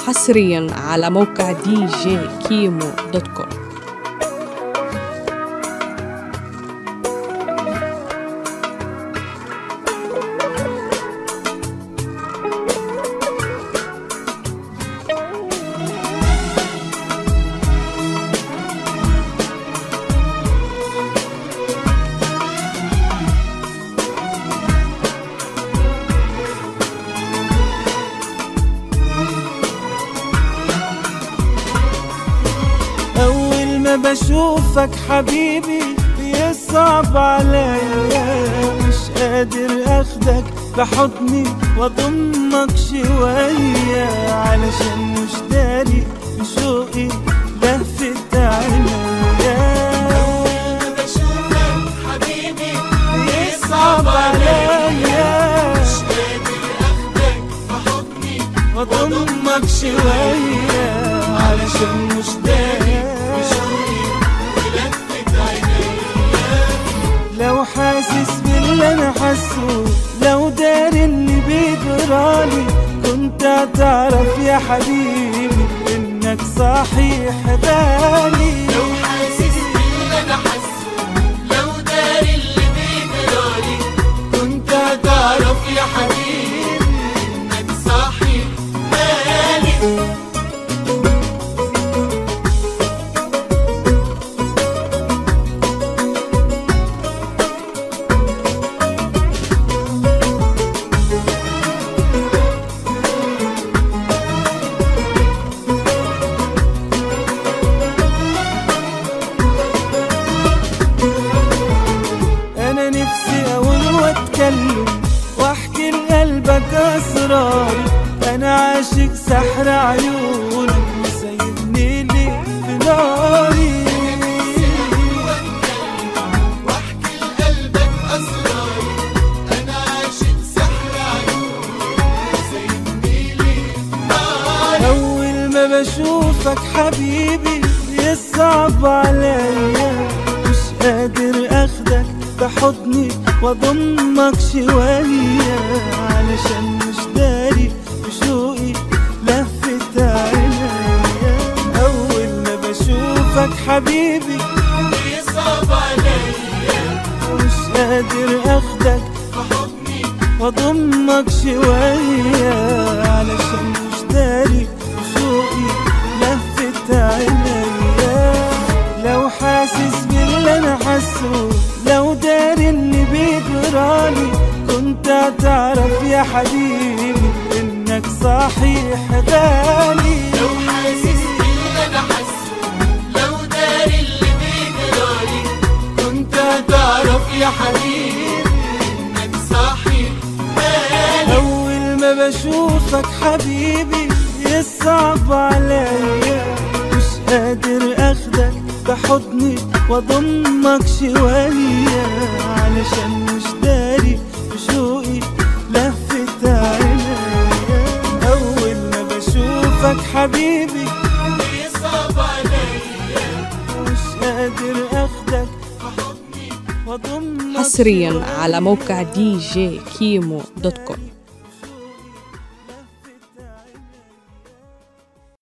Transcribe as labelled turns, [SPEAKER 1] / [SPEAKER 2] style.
[SPEAKER 1] حصريا على موقع دي جي كيمو دوت كوم
[SPEAKER 2] أول ما بشوفك حبيبي بيصعب عليا مش قادر أخدك بحضني وأضمك شوية علشان مش داري بشوقي لفت عينيا بيصعب عليا واضمك شوية علشان مش داري لو حاسس باللي انا حاسه لو داري اللي بيجرالي كنت هتعرف يا حبيبي انك صحيح غالي
[SPEAKER 3] لو حاسس باللي انا حاسه لو داري اللي بيجرالي كنت هتعرف يا حبيبي انك صاحي بالي
[SPEAKER 2] انا نفسي اقول واتكلم واحكي لقلبك اسراري انا عاشق سحر عيونك مسيبني لي في ناري
[SPEAKER 3] واحكي لقلبك اسراري انا عاشق سحر عيونك سايبني لي ناري
[SPEAKER 2] اول ما بشوفك حبيبي يصعب عليا مش قادر اخدك بحضني واضمك شوية علشان مش داري بشوقي لفت عينيا اول ما بشوفك حبيبي
[SPEAKER 3] بيصعب عليا
[SPEAKER 2] مش قادر اخدك
[SPEAKER 3] بحضني
[SPEAKER 2] واضمك شوية علشان مش داري شوقي لفت عينيا لو حاسس باللي انا حاسه لو داري اللي بيجرالي كنت هتعرف يا حبيبي انك صحيح غالي
[SPEAKER 3] لو حاسس باللي انا حاسه لو داري اللي بيجرالي كنت هتعرف يا حبيبي انك صاحي بالي
[SPEAKER 2] أول ما بشوفك حبيبي يصعب عليا مش قادر أخدك بحضني وأضمك شوية علشان مش داري بشوقي لفت عينيا أول ما بشوفك حبيبي
[SPEAKER 3] بيصعب عليا
[SPEAKER 2] مش قادر أخدك وأضمك
[SPEAKER 1] حصريا على موقع دي جي كيمو دوت كوم